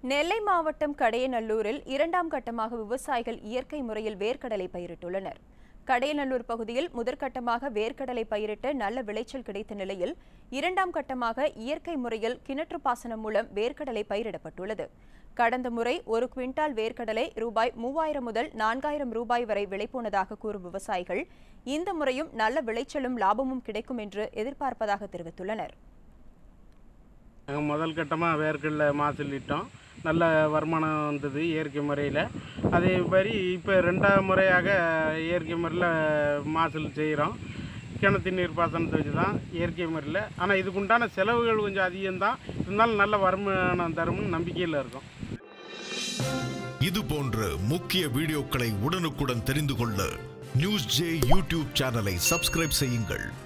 நெல்லை மாவட்டம் கடையநல்லூரில் இரண்டாம் கட்டமாக விவசாயிகள் இயற்கை முறையில் வேர்க்கடலை பயிரிட்டுள்ளனர் கடையநல்லூர் பகுதியில் முதற்கட்டமாக வேர்க்கடலை பயிரிட்டு நல்ல விளைச்சல் கிடைத்த நிலையில் இரண்டாம் கட்டமாக இயற்கை முறையில் கிணற்று பாசனம் மூலம் வேர்க்கடலை பயிரிடப்பட்டுள்ளது கடந்த முறை ஒரு குவிண்டால் வேர்க்கடலை ரூபாய் மூவாயிரம் முதல் நான்காயிரம் ரூபாய் வரை விலைபோனதாக கூறும் விவசாயிகள் இந்த முறையும் நல்ல விளைச்சலும் லாபமும் கிடைக்கும் என்று எதிர்பார்ப்பதாக தெரிவித்துள்ளனர் நாங்கள் முதல் கட்டமாக வேர்க்கடலை மாசிலிட்டோம் நல்ல வருமானம் வந்தது இயற்கை முறையில் அதே மாதிரி இப்போ ரெண்டாவது முறையாக இயற்கை முறையில் மாசல் செய்கிறோம் கிணத்து நீர் பாசனத்தை வச்சு தான் இயற்கை முறையில் ஆனால் இதுக்குண்டான செலவுகள் கொஞ்சம் அதிகம்தான் இருந்தாலும் நல்ல வருமானம் தரும்னு நம்பிக்கையில் இருக்கோம் இது போன்ற முக்கிய வீடியோக்களை உடனுக்குடன் தெரிந்து கொள்ள நியூஸ் ஜே யூடியூப் சேனலை சப்ஸ்கிரைப் செய்யுங்கள்